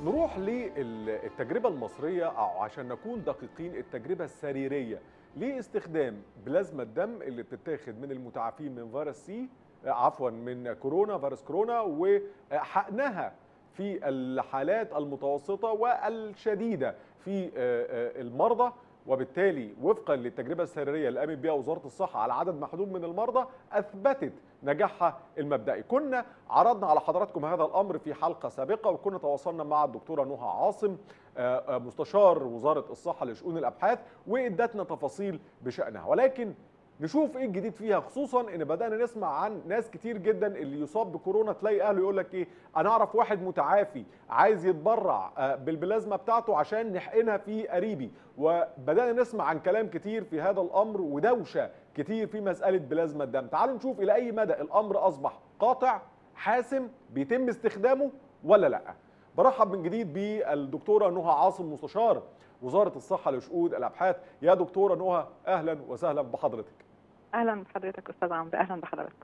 نروح للتجربة المصرية أو عشان نكون دقيقين التجربة السريرية لاستخدام بلازما الدم اللي بتتاخد من المتعافين من فيروس سي عفوا من كورونا فيروس كورونا وحقنها في الحالات المتوسطة والشديدة في المرضى وبالتالي وفقا للتجربه السريريه اللي قامت بها وزاره الصحه على عدد محدود من المرضى اثبتت نجاحها المبدئي. كنا عرضنا على حضراتكم هذا الامر في حلقه سابقه وكنا تواصلنا مع الدكتوره نهى عاصم مستشار وزاره الصحه لشؤون الابحاث وادتنا تفاصيل بشانها ولكن نشوف ايه الجديد فيها خصوصا ان بدانا نسمع عن ناس كتير جدا اللي يصاب بكورونا تلاقي اهله يقول لك ايه انا اعرف واحد متعافي عايز يتبرع بالبلازما بتاعته عشان نحقنها في قريبي وبدانا نسمع عن كلام كتير في هذا الامر ودوشه كتير في مساله بلازما الدم تعالوا نشوف الى اي مدى الامر اصبح قاطع حاسم بيتم استخدامه ولا لا برحب من جديد بالدكتوره نهى عاصم مستشار وزاره الصحه لشؤون الابحاث يا دكتوره نهى اهلا وسهلا بحضرتك اهلا بحضرتك استاذ عمرو اهلا بحضرتك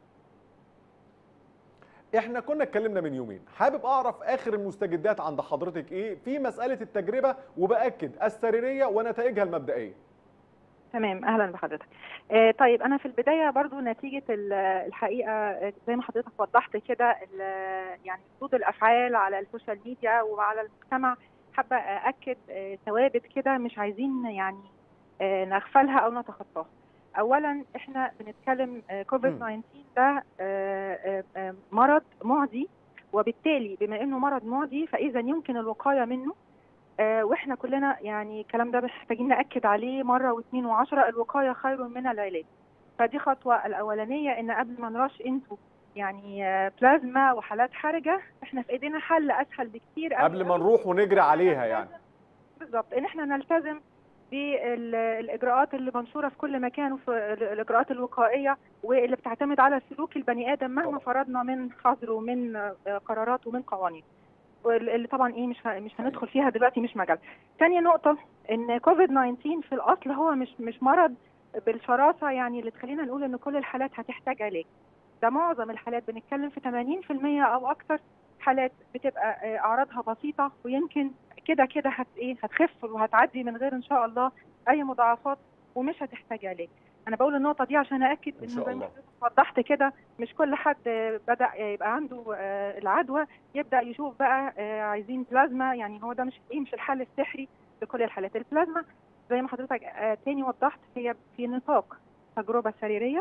احنا كنا اتكلمنا من يومين حابب اعرف اخر المستجدات عند حضرتك ايه في مساله التجربه وباكد السريريه ونتائجها المبدئيه تمام اهلا بحضرتك آه طيب انا في البدايه برضو نتيجه الحقيقه زي ما حضرتك وضحت كده يعني ردود الافعال على السوشيال ميديا وعلى المجتمع حابه ااكد آه ثوابت كده مش عايزين يعني آه نغفلها او نتخطاها اولا احنا بنتكلم كوفيد 19 ده مرض معدي وبالتالي بما انه مرض معدي فاذا يمكن الوقايه منه واحنا كلنا يعني الكلام ده محتاجين ناكد عليه مره واثنين وعشرة الوقايه خير من العلاج فدي خطوه الاولانيه ان قبل ما نرش انتوا يعني بلازما وحالات حرجه احنا في ايدينا حل اسهل بكتير قبل ما نروح ونجري عليها يعني بالظبط ان احنا نلتزم بالاجراءات اللي منشوره في كل مكان وفي الاجراءات الوقائيه واللي بتعتمد على سلوك البني ادم مهما فرضنا من حظر ومن قرارات ومن قوانين اللي طبعا ايه مش مش هندخل فيها دلوقتي مش مجال. ثاني نقطه ان كوفيد 19 في الاصل هو مش مش مرض بالشراسه يعني اللي تخلينا نقول ان كل الحالات هتحتاج علاج. ده معظم الحالات بنتكلم في 80% او اكثر حالات بتبقى اعراضها بسيطه ويمكن كده كده هت ايه هتخف وهتعدي من غير ان شاء الله اي مضاعفات ومش هتحتاج علاج. انا بقول النقطه دي عشان ااكد ان زي ما وضحت كده مش كل حد بدا يبقى عنده العدوى يبدا يشوف بقى عايزين بلازما يعني هو ده مش ايه مش الحل السحري لكل الحالات البلازما زي ما حضرتك تاني وضحت هي في نطاق تجربه سريريه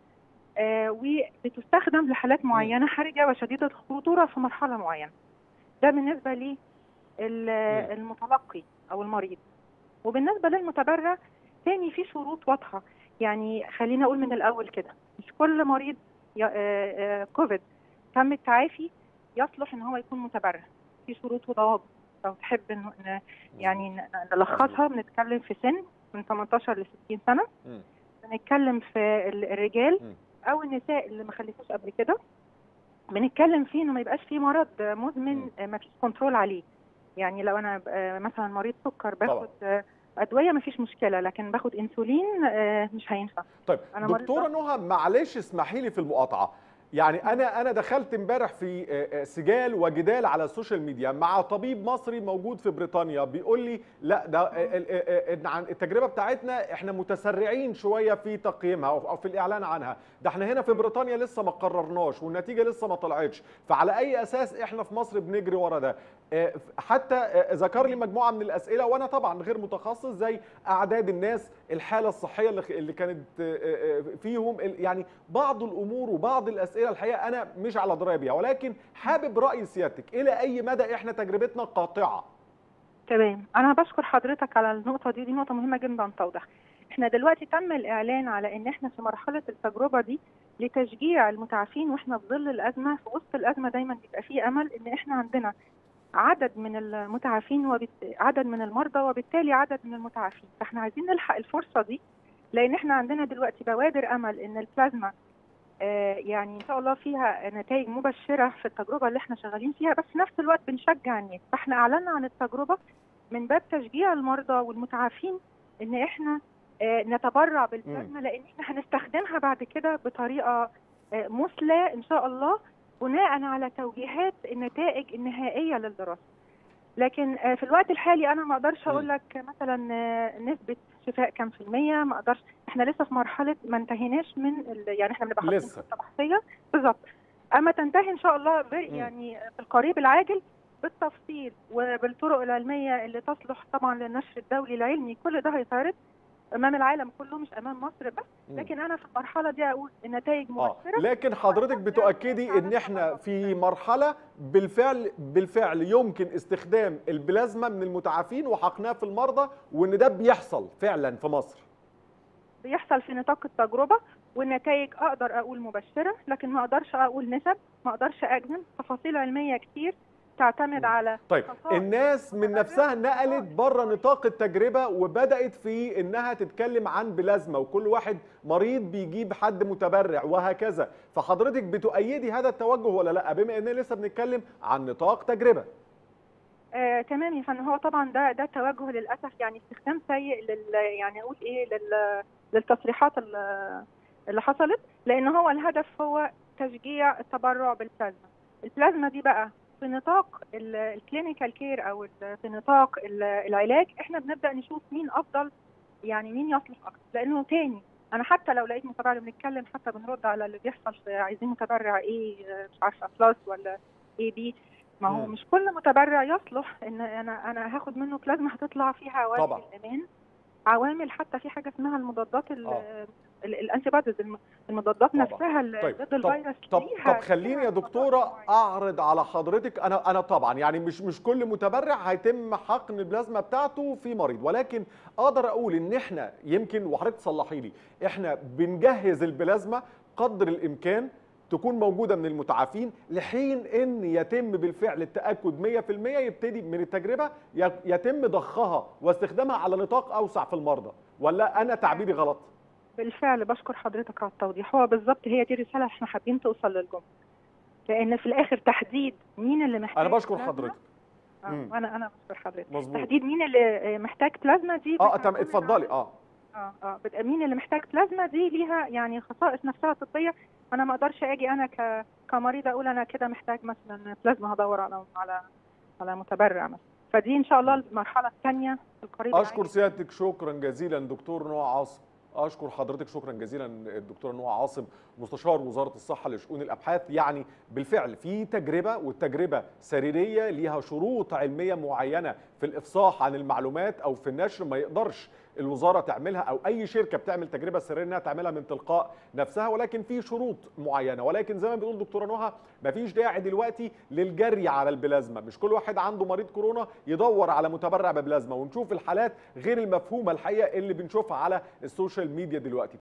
وبتستخدم لحالات معينه حرجه وشديده الخطوره في مرحله معينه ده بالنسبه لي المتلقي او المريض وبالنسبه للمتبرع تاني في شروط واضحه يعني خلينا اقول من الاول كده مش كل مريض كوفيد تم التعافي يصلح ان هو يكون متبرع في شروط وضوابط لو تحب انه يعني نلخصها بنتكلم في سن من 18 ل 60 سنه بنتكلم في الرجال او النساء اللي ما خلفوش قبل كده بنتكلم فيه انه ما يبقاش فيه مرض مزمن ما فيش كنترول عليه يعني لو انا مثلا مريض سكر باخد طبعا. ادويه ما فيش مشكله لكن باخد انسولين مش هينفع طيب أنا دكتوره نهى معلش اسمحي لي في المقاطعه يعني انا انا دخلت امبارح في سجال وجدال على السوشيال ميديا مع طبيب مصري موجود في بريطانيا بيقول لي لا ده عن التجربه بتاعتنا احنا متسرعين شويه في تقييمها او في الاعلان عنها ده احنا هنا في بريطانيا لسه ما قررناش والنتيجه لسه ما طلعتش فعلى اي اساس احنا في مصر بنجري ورا ده حتى ذكر لي مجموعه من الاسئله وانا طبعا غير متخصص زي اعداد الناس الحاله الصحيه اللي كانت فيهم يعني بعض الامور وبعض الاسئله الحقيقه انا مش على درايه بيها ولكن حابب راي سيادتك الى اي مدى احنا تجربتنا قاطعه تمام انا بشكر حضرتك على النقطه دي دي نقطه مهمه جدا توضح احنا دلوقتي تم الاعلان على ان احنا في مرحله التجربه دي لتشجيع المتعافين واحنا في ظل الازمه في وسط الازمه دايما بيبقى في امل ان احنا عندنا عدد من المتعافين وبت... عدد من المرضى وبالتالي عدد من المتعافين فاحنا عايزين نلحق الفرصه دي لان احنا عندنا دلوقتي بوادر امل ان البلازما آه يعني ان شاء الله فيها نتائج مبشره في التجربه اللي احنا شغالين فيها بس في نفس الوقت بنشجع الناس فاحنا اعلنا عن التجربه من باب تشجيع المرضى والمتعافين ان احنا آه نتبرع بالبلازما لان احنا هنستخدمها بعد كده بطريقه آه مثلى ان شاء الله بناء على توجيهات النتائج النهائيه للدراسه لكن آه، في الوقت الحالي انا ما اقدرش اقول لك مثلا آه، نسبه شفاء كام في الميه ما اقدرش احنا لسه في مرحله ما انتهيناش من ال... يعني احنا بنبقى حاطين لسه. خطه بحثيه بالظبط اما تنتهي ان شاء الله في مم. يعني في القريب العاجل بالتفصيل وبالطرق العلميه اللي تصلح طبعا للنشر الدولي العلمي كل ده هيتعرض امام العالم كله مش امام مصر بس مم. لكن انا في المرحله دي اقول النتائج اه مبشره لكن حضرتك بتؤكدي ان احنا في مرحله بالفعل بالفعل يمكن استخدام البلازما من المتعافين وحقنها في المرضى وان ده بيحصل فعلا في مصر بيحصل في نطاق التجربه والنتائج اقدر اقول مبشره لكن ما اقدرش اقول نسب ما اقدرش اجزم تفاصيل علميه كتير تعتمد مم. على طيب خصائص الناس من نفسها نقلت بره نطاق التجربه وبدات في انها تتكلم عن بلازما وكل واحد مريض بيجيب حد متبرع وهكذا فحضرتك بتؤيدي هذا التوجه ولا لا بما اننا لسه بنتكلم عن نطاق تجربه آه تمام يا فندم هو طبعا ده ده توجه للاسف يعني استخدام سيء لل يعني اقول ايه لل للتصريحات ال- اللي حصلت لان هو الهدف هو تشجيع التبرع بالبلازما البلازما دي بقى في نطاق ال- الكلينيكال كير او ال- في نطاق ال- العلاج احنا بنبدا نشوف مين افضل يعني مين يصلح اكتر لانه تاني انا حتى لو لقيت متبرع بنتكلم حتى بنرد على اللي بيحصل في عايزين متبرع ايه آه، مش عارفه بلس ولا ايه بي ما هو مم. مش كل متبرع يصلح ان انا انا هاخد منه بلازما هتطلع فيها عوامل طبعا. الامان عوامل حتى في حاجه اسمها المضادات ال- آه. ال- الانتي بوديز الم- المضادات طبعا. نفسها اللي طيب ضد طب الفيروس طب ليها- طب خليني ليها يا خصائص دكتوره معينة. اعرض على حضرتك انا انا طبعا يعني مش مش كل متبرع هيتم حقن البلازما بتاعته في مريض ولكن اقدر اقول ان احنا يمكن وحضرتك تصلحي لي احنا بنجهز البلازما قدر الامكان تكون موجوده من المتعافين لحين ان يتم بالفعل التاكد 100% يبتدي من التجربه ي- يتم ضخها واستخدامها على نطاق اوسع في المرضى ولا انا تعبيري غلط بالفعل بشكر حضرتك على التوضيح هو بالظبط هي دي الرساله احنا حابين توصل للجمهور لان في الاخر تحديد مين اللي محتاج انا بشكر بلازما- حضرتك آه مم. انا انا بشكر حضرتك مظبوط تحديد مين اللي محتاج بلازما دي اه بتعتمد تمام اتفضلي على- اه اه اه بت- مين اللي محتاج بلازما دي ليها يعني خصائص نفسها طبيه انا ما اقدرش اجي انا ك كمريضه اقول انا كده محتاج مثلا بلازما هدور على على على متبرع مثلا فدي ان شاء الله المرحله الثانيه القريب اشكر العاجل. سيادتك شكرا جزيلا دكتور نوع عاصم اشكر حضرتك شكرا جزيلا الدكتوره نوع عاصم مستشار وزاره الصحه لشؤون الابحاث يعني بالفعل في تجربه والتجربه سريريه ليها شروط علميه معينه في الافصاح عن المعلومات او في النشر ما يقدرش الوزاره تعملها او اي شركه بتعمل تجربه سريه انها تعملها من تلقاء نفسها ولكن في شروط معينه ولكن زي ما بتقول دكتوره نهى مفيش داعي دلوقتي للجري على البلازما مش كل واحد عنده مريض كورونا يدور على متبرع ببلازما ونشوف الحالات غير المفهومه الحقيقه اللي بنشوفها على السوشيال ميديا دلوقتي